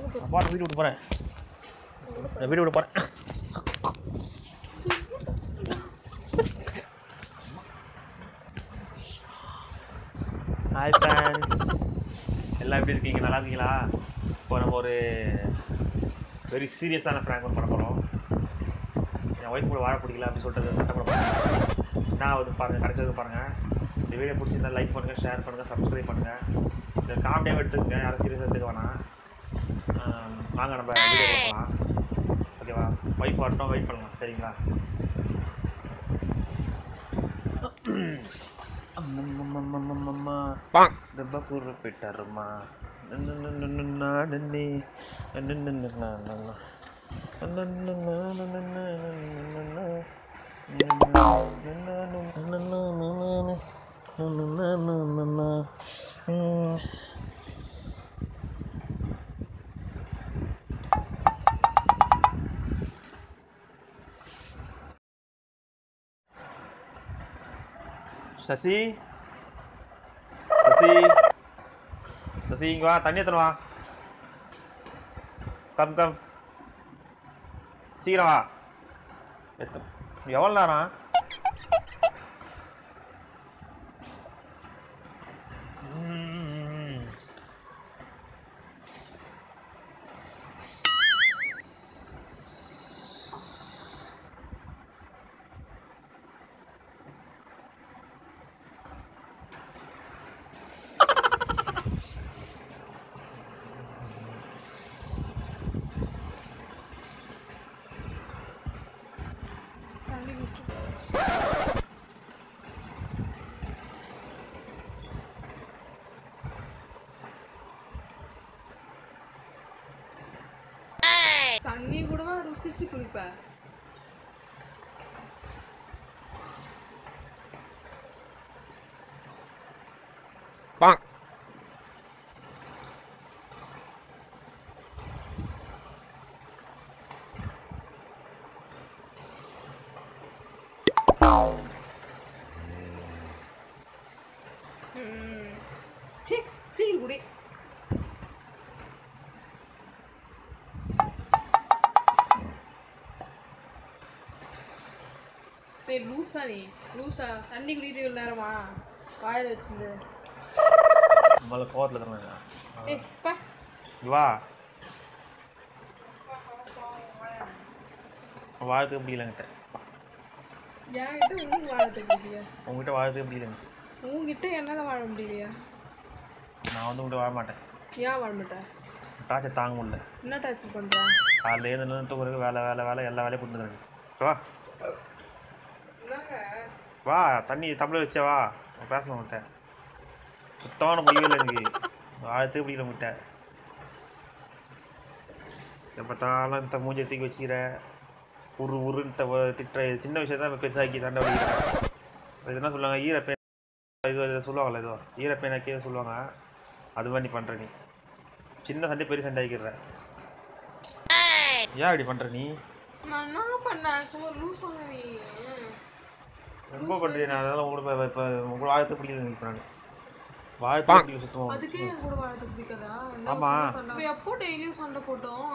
அப்பா வீடு விட்டு போகிறேன் நான் வீடு விட்டு போகிறேன் ஹாய் ஃப்ரெண்ட்ஸ் எல்லாம் எப்படி இருக்கீங்க நல்லா இருக்கீங்களா இப்போ நம்ம ஒரு வெரி சீரியஸான ப்ராங்க் ஒன்று பண்ண போகிறோம் என் ஒய்ஃப் கூட வாழ பிடிக்கல அப்படின்னு சொல்லிட்டு சட்டை போட போகிறேன் நான் வந்து பாருங்கள் கடைசி பாருங்கள் இந்த வீடியோ பிடிச்சிருந்தா லைக் பண்ணுங்கள் ஷேர் பண்ணுங்கள் சப்ஸ்கிரைப் பண்ணுங்கள் இந்த காமெடியாக எடுத்துக்கங்க யாரும் சீரியஸாக எடுத்துக்க வேணாம் ஆம், வாங்க நம்ம வீடியோ போகலாம் ஓகேவா ஒய்ஃப் வரட்டும் வெயிட் பண்ணலாம் சரிங்களா அம்மம்மம்மம்மம்மம்மா దెబ్బ కూర పెట్టారమ్మా నన్ను சசி சசி சசி இங்க வா தண்ணி எத்தனை வா கம் கம் சீக்கிரம் வா எத்த எவ்வளோ நேரம் ம். தண்ணி குடிச்சிட்டு தண்ணி கூடவா ருசிச்சு குடிப்ப ம். சீ சீக்கிரம் குடி பேர் லூசா நீ லூசா தண்ணி குடிக்கிட்டு இவ்வளோ நேரமா வாயில் வச்சிருந்து முதல்ல கோவத்தில் இருக்கிறேன் ஏ பா வா வாழ்த்துக்க முடியலங்கிட்ட என்கிட்ட உங்களுக்கு வாழத்துக்கு முடியலையா உங்ககிட்ட வாழ்த்துக்க முடியலங்க உங்ககிட்ட என்னால் வாழ முடியலையா நான் வந்து உங்கள்கிட்ட வாழ மாட்டேன் ஏன் வாழ மாட்டேன் டார்ச்சர் தாங்க முடியல என்ன டார்ச்சர் பண்ணுறேன் காலையில் எழுந்து தூங்குறதுக்கு வேலை வேலை வேலை எல்லா வேலையும் கொடுத்துருங்க வா என்னங்க வா தண்ணி தமிழ் வச்சே வா நான் பேசணும் உங்கள்கிட்ட சுத்தமான முடியவே இல்லை எனக்கு வாழ்த்துக்கு முடியல உங்கள்கிட்ட எப்போ பார்த்தாலும் இந்த மூஞ்சி தூக்கி வச்சுக்கிற உரு உருன்னு த- திட்டுற சின்ன விஷயம் தான் பெருசாக்கி சண்டை வடிக்கிறேன் இது என்ன சொல்லுவாங்க ஈரப்பேன் இது இதை சொல்லுவாங்கல்ல ஏதோ ஈரப்பேனாக்கி ஏதோ சொல்லுவாங்க அது மாதிரி நீ பண்ணுற நீ சின்ன சண்டை பெரிய சண்டை ஆக்கிடுற ஏன் இப்படி பண்ணுற நீ நான் என்ன பண்ணேன் சும்மா லூஸ் சொன்ன நீ ரொம்ப பண்ணுறேன் நான் அதெல்லாம் உங்களை இப்போ உங்களை வாழ்த்து பிடிக்கல நினைக்கிறேன் நான் வாழ்த்து பிடிக்கல சுத்தமாக அதுக்கே என் கூட வாழறதுக்கு பிடிக்காதா ஆமா. இப்போ எப்போ டெய்லியும் சண்டை போட்டோம்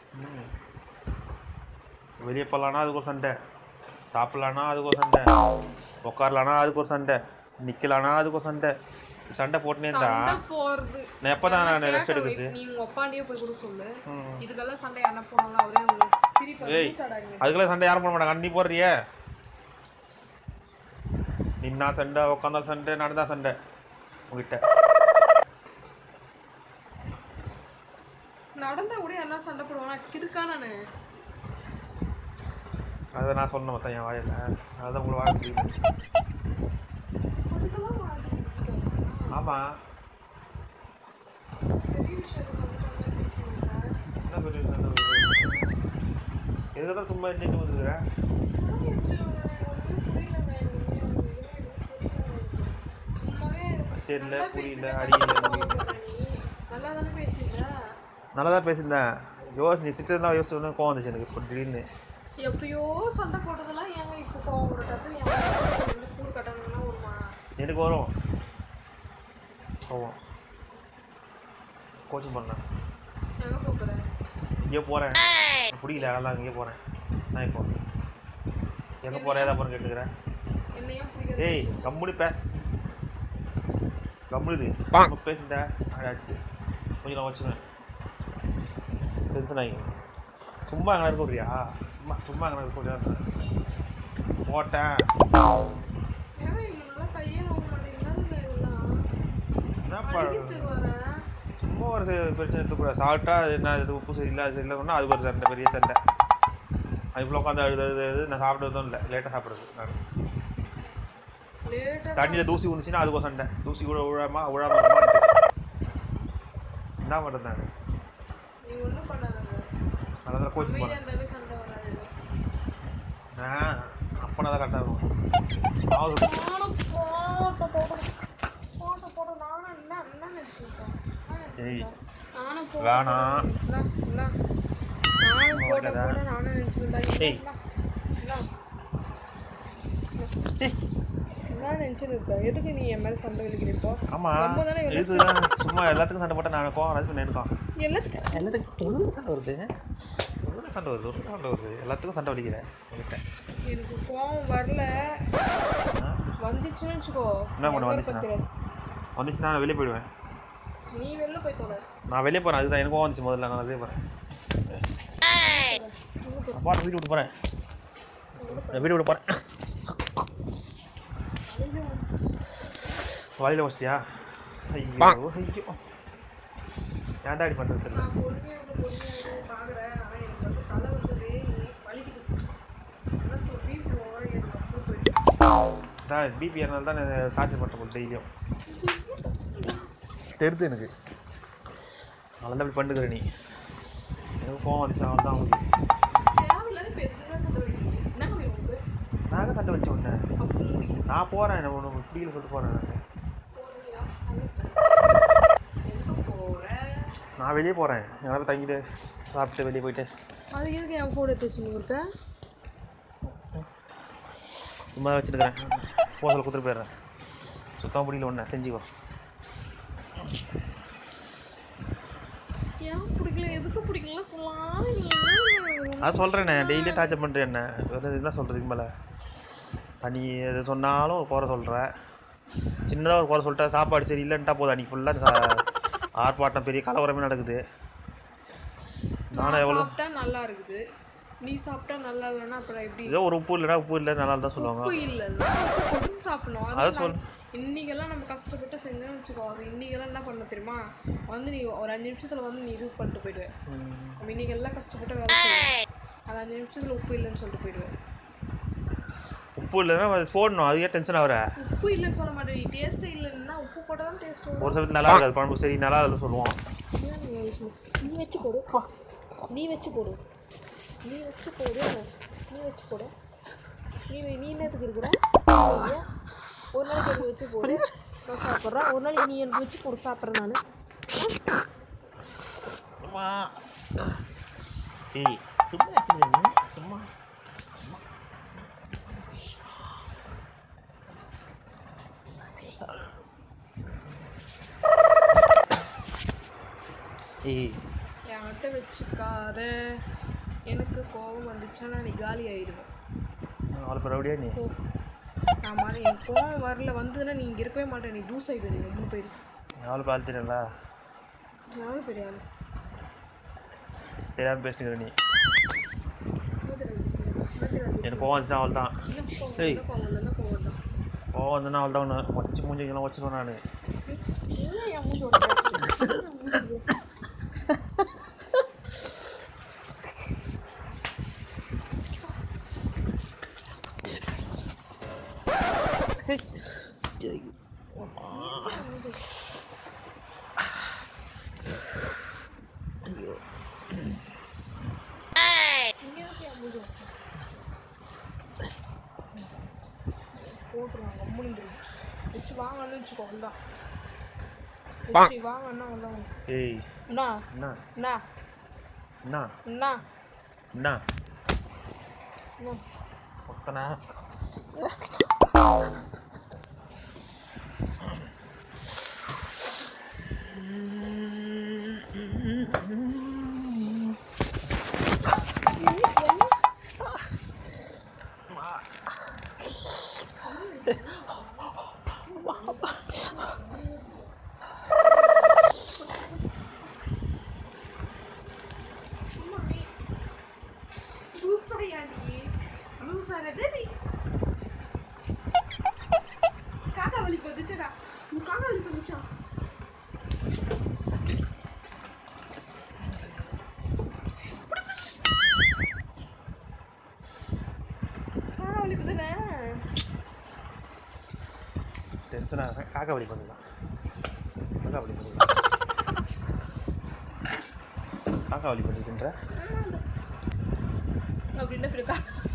வெளியே போகலான்னா அதுக்கு ஒரு சண்டை சாப்பிட்லான்னா அதுக்கு ஒரு சண்டை உட்காரலான்னா அதுக்கு ஒரு சண்டை நிற்கலான்னா அதுக்கு ஒரு சண்டை சண்டை போட்டுனே இருந்தா சண்டை போறது நான் எப்போ தான் நான் கேட்க ரெஸ்ட் எடுக்கிறது வை. நீ உங்க அப்பாண்டியே போய் கூட சொல்லு ம். இதுக்கெல்லாம் சண்டை என்ன போனாலும் அவரே உங்களுக்கு திருப்பி ஏய் லூஸ் ஆடாங்க அதுக்கெல்லாம் சண்டை யாரும் போட மாட்டாங்க நீ போடுறியே நின்னா சண்டை உட்காந்தா சண்டை நடந்தா சண்டை உங்ககிட்ட நடந்தா கூட எல்லாம் சண்டை போடுவாங்க கிறுக்கா நானு அதை நான் சொன்னேன் மொத்தம் என் வாயில் அதான் உங்களை வாழ முடியல அதுக்கெல்லாம் வாழறதுக்கு பிடிக்காதா? ஆமாம் பெரிய விஷயத்தை வந்துட்டு பேசுவீங்க என்ன பெரிய சண்டை எதுக்கு தான் சும்மா நின்று வந்துக்கிறேன் தெரியல, புரியல, அடிக்கல, நல்லா தானே பேசுறீங்க நல்லா தான் பேசியிருந்தேன் யோசி நீ சிக்கிறது தான் யோசிச்சு கோவம் வந்துச்சு எனக்கு இப்போ திடீர்னு எப்பயோ சண்டை போட்டதெல்லாம் ஏங்க இப்போ கோவம் ஒரு டக்குன்னு கூறு கட்டணும்னா வருமா எனக்கு வரும் கோவம் கோச்சிங் பண்ணேன் எங்க போகிறேன் இங்கே போகிறேன் பிடிக்கல அதெல்லாம் இங்கே போகிறேன் நான் இப்போ எங்கே போகிறேன் ஏதா போகிறேன் கேட்டுக்கிறேன் என்னையும் பிடிக்காது ஏய் கம்முனு பே கம்முனு பேசுண்டா அடாச்சு கொஞ்சம் நான் வச்சுருவேன் டென்ஷன் ஆகி சும்மா எங்கே இருக்க விட்றியா சும்மா சும்மா எங்கே இருக்க விட்றியா போட்டேன் ஏன்னா இவங்களாம் கையே நோக்க மாட்டேங்குது இதெல்லாம் என்னப்பா அடிக்கிறதுக்கு வரேன் சும்மா ஒரு சி- பிரச்சனை எடுத்துக்கூடாது சாப்பிட்டா அது என்ன இது உப்பு சரியில்லை அது சரியில்லைன்னா அது ஒரு சண்டை பெரிய சண்டை அது இவ்வளோ உட்காந்து அழுது அழுது அழுது நான் சாப்பிட்றதும் இல்லை லேட்டாக சாப்பிட்றது நான் லேட்டாக தண்ணியில் தூசி விழுந்துச்சுன்னா அதுக்கு ஒரு சண்டை தூசி கூட விழாமா விழாம இருக்குமான்ட்டு. என்ன பண்ணுறது நான் நீ ஒன்றும் பண்ணாதங்க அதெல்லாம் கோச்சு அமைதியாக போனேன் இருந்தாவே சண்டை வராது ஆ அப்பனா தான் கரெக்டாக இருக்கும் ஆகுது நானும் போட்ட போட்டு போட்ட போட்டு நானும் என்ன என்ன நினச்சிருக்கேன் ஏய் நானும் போட்ட வேணாம். இல்ல, இல்ல. நானும் போட்ட ஓகேடா. போட நானும் நினச்சிருந்தேன் ஏய். என்ன நினச்சிருக்க எதுக்கு நீ என் மேலே சண்டை வலிக்கிற இப்போ ஆமாம் நம்ம தானே எவ்வளவு இதுதான் சும்மா எல்லாத்துக்கும் சண்டை போட்டால் நான் கோவம் எல்லாத்துக்கும் நினைக்கும் எல்லாத்துக்கும் எல்லாத்துக்கும் ஒன்று சண்டை வருது ஒன்று சண்டை வருது ஒன்று சண்டை வருது எல்லாத்துக்கும் சண்டை வலிக்கிறேன் உங்ககிட்ட எனக்கு கோவம் வரல ஆ? வந்துச்சுன்னு வச்சுக்கோ என்ன பண்ண எவ்வளவு வந்துச்சுன்னா? பத்திரம். வந்துச்சுன்னா நான் வெளியே போயிடுவேன் நீ வெளில போய் தொலை நான் வெளியே போகிறேன் அதுதான் எனக்கும் வந்துச்சு முதல்ல நான் வெளியே போகிறேன் அப்பா வீடு விட்டு போகிறேன் நான் வீடு விட்டு போகிறேன் வழியில் வச்சிட்டியா ஐயோ ஐயோ ஏன்டா இப்படி பண்ணுறது தெரியல நான் பொறுமையாக பொறுமையாக பார்க்குறேன் ஆனால் எனக்கு வந்து தலை வந்து வேகி வலிக்குது என்ன சொல் பீஃப் ஓவர் எனக்கு ரொம்ப போயிட்டு தான் பிபி ஏறினால தான் நான் சார்ஜ் பண்ணுறேன் போல் டெய்லியும் தெரியுது எனக்கு அதனால தான் இப்படி பண்ணுகிற நீ எனக்கு கோவம் வந்துச்சு அவன் தான் உங்களுக்கு தேவையில்லாத இப்போ எதுக்கு தான் சண்டை வலிக்குது என்ன உங்களுக்கு நாங்கள் சண்டை வச்ச உடனே அப்போ உங்களுக்கு நான் போகிறேன் என்ன ஒன்று பிடிக்கல சொல்லிட்டு போகிறேன் நான் போறியா? எங்க போற நான் வெளியே போகிறேன் எங்கே போய் தங்கிட்டு சாப்பிட்டு வெளியே போயிட்டு அது எதுக்கு என் ஃபோன் எடுத்து வச்சுன்னு இருக்க சும்மா வச்சுருக்கிறேன் போசல் கொடுத்துட்டு போயிடுறேன் சுத்தம் பிடிக்கல ஒன்று செஞ்சுக்கோ ஏன் பிடிக்கல எதுக்கு பிடிக்கல சொல்லலாம் நீ என்ன அது சொல்கிறேண்ணே டெய்லியும் டார்ச்சர் பண்ணுறேன் என்ன வேறு என்ன சொல்கிறதுக்கு மேலே தனி எது சொன்னாலும் ஒரு குறை சொல்கிற சின்னதாக ஒரு குறை சொல்லிட்டா சாப்பாடு சரி இல்லைன்ட்டா போதும் அன்றைக்கி ஃபுல்லாக ஆர்ப்பாட்டம் பெரிய கலவரமே நடக்குது நானும் நான் எவ்வளோ சாப்பிட்டா நல்லா இருக்குது நீ சாப்பிட்டா நல்லா இல்லைன்னா அப்புறம் எப்படி ஏதோ ஒரு உப்பு இல்லைன்னா உப்பு இல்லை நல்லா தான் சொல்லுவாங்க உப்பு இல்லைன்னா உப்பு போட்டு சாப்பிடணும் அதை அது சொல். நான் இன்னைக்கெல்லாம் நம்ம கஷ்டப்பட்டு செஞ்சோம்னு வச்சுக்கோ அது இன்னைக்கெல்லாம் என்ன பண்ண தெரியுமா வந்து நீ ஒரு அஞ்சு நிமிஷத்துல வந்து நீ இது பண்ணிட்டு போயிடுவேன் நம்ம இன்னைக்கெல்லாம் கஷ்டப்பட்டு வேலை செய்வோம் அது அஞ்சு நிமிஷத்துல உப்பு இல்லைன்னு சொல்லிட்டு போயிடுவேன் உப்பு இல்லைன்னா அது போடணும் அதுக்கே டென்ஷன் ஆகிற உப்பு இல்லைன்னு சொல்ல மாட்டேன் நீ டேஸ்ட்டே இல்லைன்னா உப்பு போட்டால் தான் டேஸ்ட் வரும் ஒரு சமயத்து நல்லா இருக்காது குழம்பு சரி நல்லா இல்லை சொல்லுவோம் ஏன் நீ யோசிச்சு- நீ வச்சு போடு நீ வச்சு போடு நீ வச்சு போடு நீ வச்சு போடு நீ வை- நீ என்னத்துக்கு இருக்கிற ஐயா, ஒரு நாளைக்கு எனக்கு வச்சு போடு நான் சாப்பிட்றேன் ஒரு நாளைக்கு நீ எனக்கு வச்சு போடு சாப்பிட்றேன் நான் சும்மா ஏய் சும்மா வச்சுருங்க சும்மா ஏய் என்கிட்ட வச்சுக்காத எனக்கு கோபம் வந்துச்சுன்னா நீ காலி ஆயிடுவேன் அவ்வளோ பரவாயில்லையா நீ போ நான் மாதிரி எனக்கு கோபம் வரல வந்ததுன்னா நீ இங்கே இருக்கவே மாட்டேன் நீ டூஸ் ஆகிடு நீ மூணு பேர் எவ்வளோ பால் தெரியல யாரும் பெரிய ஆளு தெரியாமல் பேசுகிற நீ என்ன தெரியாது எனக்கு கோவம் வந்துச்சுன்னா அவள் தான் ஏய். என்ன கோவம் இல்லைன்னா கோவம் தான் கோவம் வந்துன்னா அவள் தான் ஒன்று வச்சு மூஞ்சிக்கெல்லாம் வச்சுருவேன் நான் ஏன் என் மூஞ்சி உடைக்க? போட்டுருவாங்க முடிஞ்சிடும் வச்சு வாங்கன்னு வச்சுக்கோ அவ்வளோதான் வச்சு வாங்கன்னா அவ்வளோதான் ஏய் அண்ணா என்ன அண்ணா என்ன அண்ணா என்ன அண்ணா மொத்தனா லூசாயா நீ லூசா டேடி காக்கா வலி வந்துச்சுடா உன் காக்கா வலி வந்துச்சா காக்கா வலி வந்துட்டேன் டென்ஷனாக காக்கா வலி பண்ணுதான் காக்கா வலி பண்ணுதான் காக்கா வலி பண்ணிக்கின்ற அப்படின்னா பிறக்கா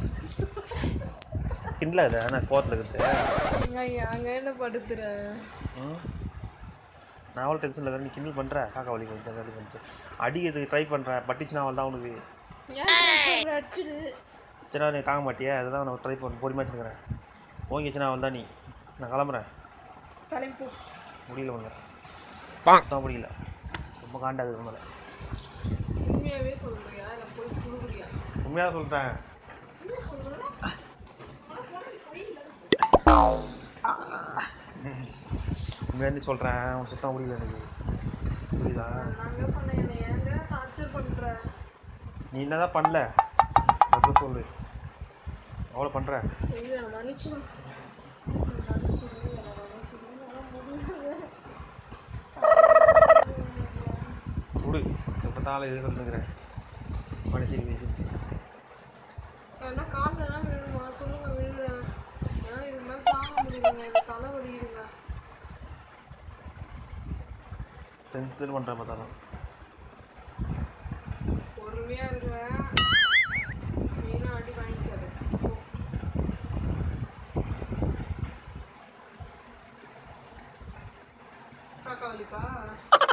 கிண்டல அது ஆனால் கோவத்தில் இருக்குது அங்க என்ன படுத்துற ம் நான் அவ்வளோ டென்ஷனில் தான் நீ கிண்டல் பண்ணுற காக்கா வலி வந்து வலி பண்ணிட்டு அடிக்கிறதுக்கு ட்ரை பண்ணுறேன் பட்டிச்சுனா அவள் தான் உனக்கு ஏன் அடிச்சுடு சரி நீ தாங்க மாட்டியா அதுதான் நான் ட்ரை பண்ண பொறுமையாக வச்சுக்கிறேன் ஓங்கிச்சுனா அவள் தான் நீ நான் கிளம்புறேன் கிளம்பி போ முடியல ஒன்று தான் முடியல ரொம்ப காண்டாது மேலே உண்மையாவே சொல்றியா இல்லை போய் குடுக்குறியா உண்மையாக சொல்கிறேன் என்ன சொல்ற உண்மையாக சொல்கிறேன் உன் சுத்தம் முடியல எனக்கு புரியுதா நாங்க பண்ண என்ன ஏங்க டார்ச்சர் பண்ற நீ என்ன தான் பண்ணல அப்புறம் சொல்லு அவ்வளோ பண்ணுற இது மன்னிச்சிடு மன்னிச்சிடு என்னை மன்னிச்சிடு என்னால முடியல விடு எப்போ தாளை எது சொல்லுங்கிறேன் மனுஷன் என்ன காலெல்லாம் விழுமா சொல்லுங்க விழுறேன் ஏன்னா இது மேலே தாங்க முடியலங்க எனக்கு தலை வலிக்குதுங்க டென்ஷன் பண்ணுற பார்த்தாலும் பொறுமையா இருக்கிறேன் வீணா அடி வாங்கிக்காது காக்கா வலிப்பா